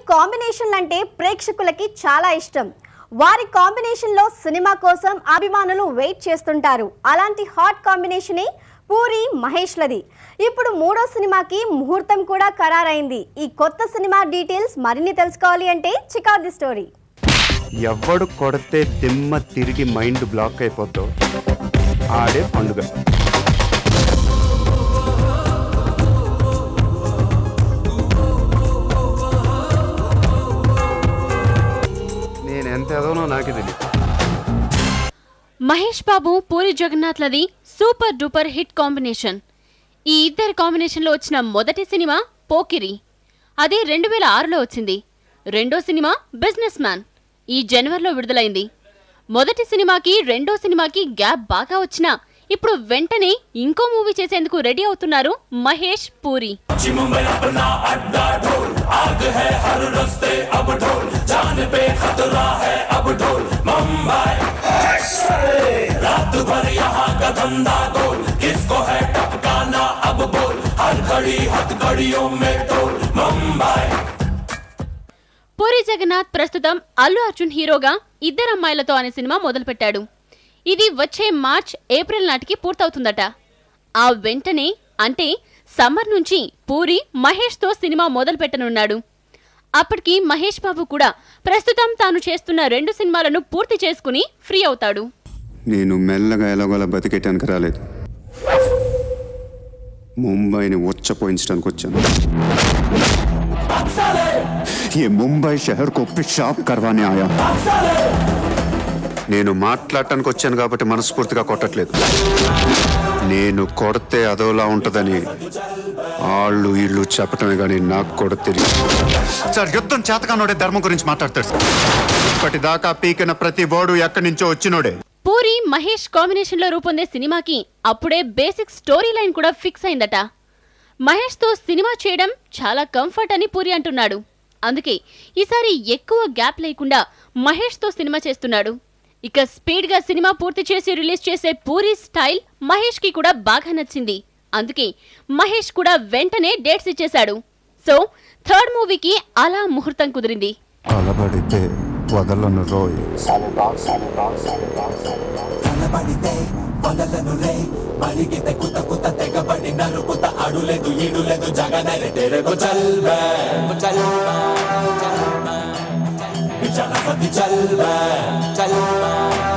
కాంబినేషన్లు అంటే ప్రేక్షకులకి చాలా ఇష్టం వారి కాంబినేషన్లో సినిమా కోసం అభిమానులు వెయిట్ చేస్తుంటారు అలాంటి హాట్ కాంబినేషనే పూరి మహేష్లది ఇప్పుడు మూడో సినిమాకి ముహూర్తం కూడా ఖరారైంది ఈ కొత్త సినిమా డీటెయిల్స్ మరిన్ని తెలుసుకోవాలి అంటే చికాక్ ది స్టోరీ ఎవడు కొడితే దిమ్మ తిరిగి మైండ్ బ్లాక్ అయిపోద్దో ఆడే పండుగ నేను ఎంత ఎదవనో నాకే తెలియదు మహేష్ బాబు పూరి జగన్నాథ్లది సూపర్ డూపర్ హిట్ కాంబినేషన్ ఈ ఇద్దరి కాంబినేషన్లో వచ్చిన మొదటి సినిమా పోకిరి అది రెండు వేల ఆరులో వచ్చింది రెండో సినిమా బిజినెస్ మ్యాన్ ఈ జనవరిలో విడుదలైంది మొదటి సినిమాకి రెండో సినిమాకి గ్యాప్ బాగా వచ్చినా ఇప్పుడు వెంటనే ఇంకో మూవీ చేసేందుకు రెడీ అవుతున్నారు మహేష్ పూరి పూరి జగన్నాథ్ ప్రస్తుతం అల్లు అర్జున్ హీరోగా ఇద్దరు అమ్మాయిలతో అనే సినిమా మొదలుపెట్టాడు ఇది వచ్చే మార్చ్ ఏప్రిల్ నాటికి పూర్తవుతుందట ఆ వెంటనే అంటే సమ్మర్ నుంచి పూరి మహేష్తో సినిమా మొదలు పెట్టనున్నాడు అప్పటికి మహేష్ బాబు కూడా ప్రస్తుతం తాను చేస్తున్న రెండు సినిమాలను పూర్తి చేసుకుని ఫ్రీ అవుతాడు నేను మెల్లగా ఎలాగోలా బతికేటానికి రాలేదు ముంబైని ఉచ్చపోయించడానికి వచ్చాను ये ముంబై షహర్ को पेशाब करवाने आया నేను మాట్లాడటానికి వచ్చాను కాబట్టి మనస్ఫూర్తిగా కొట్టట్లేదు నేను కొడితే అదోలా ఉంటదని వాళ్ళు ఇళ్ళు చెప్పటమే కానీ నాకు కూడా తెలియదు సార్ యుద్ధం చేతకానోడే ధర్మం గురించి మాట్లాడతాడు సార్ ఇప్పటిదాకా పీకిన ప్రతి బోర్డు ఎక్కడి నుంచో వచ్చినోడే పూరి మహేష్ కాంబినేషన్లో రూపొందే సినిమాకి అప్పుడే బేసిక్ స్టోరీ లైన్ కూడా ఫిక్స్ అయిందట మహేష్తో సినిమా చేయడం చాలా కంఫర్ట్ అని పూరి అంటున్నాడు అందుకే ఈసారి ఎక్కువ గ్యాప్ లేకుండా మహేష్తో సినిమా చేస్తున్నాడు ఇక స్పీడ్గా సినిమా పూర్తి చేసి రిలీజ్ చేసే పూరి స్టైల్ మహేష్కి కూడా బాగా నచ్చింది అందుకే మహేష్ కూడా వెంటనే డేట్స్ ఇచ్చేశాడు సో థర్డ్ మూవీకి అలా ముహూర్తం కుదిరింది అలబడితే వదలను రోయ్ కలబడితే వదలను రే మరిగితే కుత కుత తెగబడి నరుకుత అడులేదు ఈడులేదు జగనరి తెరగు చల్బే చల్బే చల్బే చల్ చల్